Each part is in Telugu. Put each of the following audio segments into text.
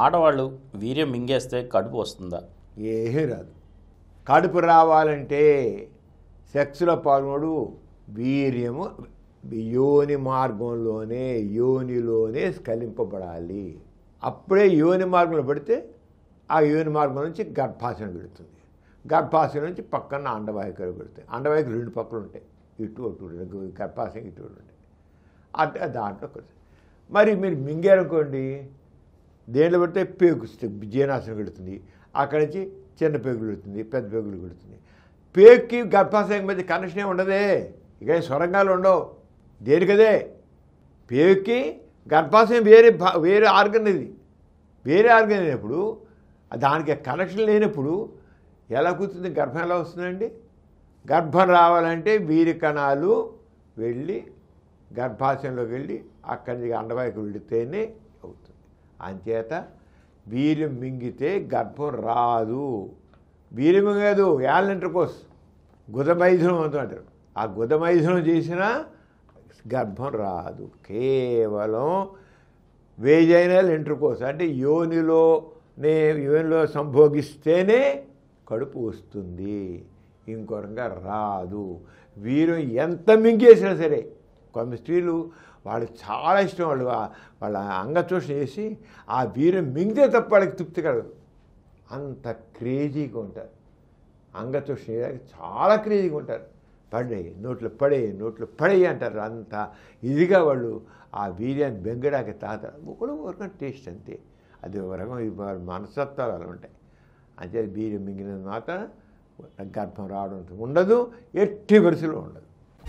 ఆడవాళ్ళు వీర్యం మింగేస్తే కడుపు వస్తుందా ఏమీ రాదు కడుపు రావాలంటే సెక్స్లో పాల్గొడు వీర్యము యోని మార్గంలోనే యోనిలోనే స్కలింపబడాలి అప్పుడే యోని మార్గంలో పడితే ఆ యోని మార్గం నుంచి గర్భాశయం పెడుతుంది గర్భాశయం నుంచి పక్కన అండవాహికలు పెడుతుంది అండవాహికలు రెండు పక్కలు ఉంటాయి ఇటు అటు రెండు గర్భాశయం ఇటు అటు ఉంటాయి అట్లా దాంట్లో కొద్ది- మరి మీరు మింగారనుకోండి దేంట్లో పెడితే పేగు జీర్ణాశయం పెడుతుంది అక్కడి నుంచి చిన్న పేగులు పెడుతుంది పెద్ద పేగులు పెడుతుంది పేగుకి గర్భాశయం మధ్య కనెక్షన్ ఏమి ఉండదే ఇక ఏం సొరంగాలు ఉండవు దేనికదే పేగుకి గర్భాశయం వేరే భా- వేరే ఆర్గన్ ఇది వేరే ఆర్గన్ అయినప్పుడు దానికి కనెక్షన్ లేనప్పుడు ఎలా కూర్చుంది గర్భం ఎలా వస్తుందండి గర్భం రావాలంటే వీరి కణాలు వెళ్ళి గర్భాశయంలోకి వెళ్ళి అక్కడి నుంచి అండవాయికి వెళితేనే అవుతుంది అంచేత వీర్యం మింగితే గర్భం రాదు వీర్యం మింగదు యాలంటర్కోస్ గుదమైథునం అంటారు ఆ గుదమైథునం చేసినా గర్భం రాదు కేవలం వేజైనల్ ఇంటర్కోర్స్ అంటే యోనిలోనే యోనిలో సంభోగిస్తేనే కడుపు వస్తుంది ఇంకో రకంగా రాదు వీరు ఎంత మింగేసినా సరే కొంత స్త్రీలు వాళ్ళు చాలా ఇష్టం వాళ్ళు ఆ- వాళ్ళ అంగచోషణ చేసి ఆ వీరం మింగితే తప్ప వాళ్ళకి తృప్తి కలగదు అంత క్రేజీగా ఉంటారు అంగచోషణ చేయడానికి చాలా క్రేజీగా ఉంటారు పడే నోట్లో పడే నోట్లో పడే అంటారు అంత ఇదిగా వాళ్ళు ఆ వీర్యాన్ని బెంగడానికి తాత ఒకడు ఒక టేస్ట్ అంతే అది ఒక రకం ఈ వాళ్ళ మనస్తత్వాలు అలా ఉంటాయి అంతే వీర్యం మింగినది మాత్రం గర్భం రావడం ఉండదు ఎట్టి వరుసలో ఉండదు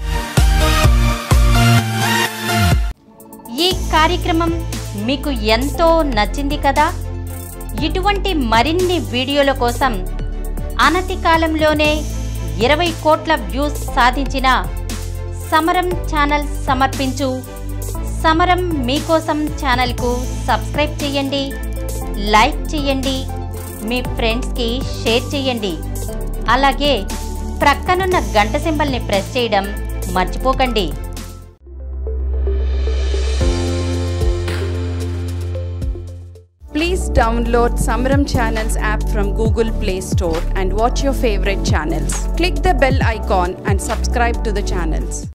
ఈ కార్యక్రమం మీకు ఎంతో నచ్చింది కదా ఇటువంటి మరిన్ని వీడియోల కోసం అనతి కాలంలోనే ఇరవై కోట్ల వ్యూస్ సాధించిన సమరం ఛానల్ సమర్పించు సమరం మీకోసం ఛానల్కు సబ్స్క్రైబ్ చేయండి లైక్ చేయండి మీ ఫ్రెండ్స్కి షేర్ చేయండి అలాగే ప్రక్కనున్న గంట సింబల్ని ప్రెస్ చేయడం మర్చిపోకండి Please download Samaram Channels app from Google Play Store and watch your favorite channels. Click the bell icon and subscribe to the channels.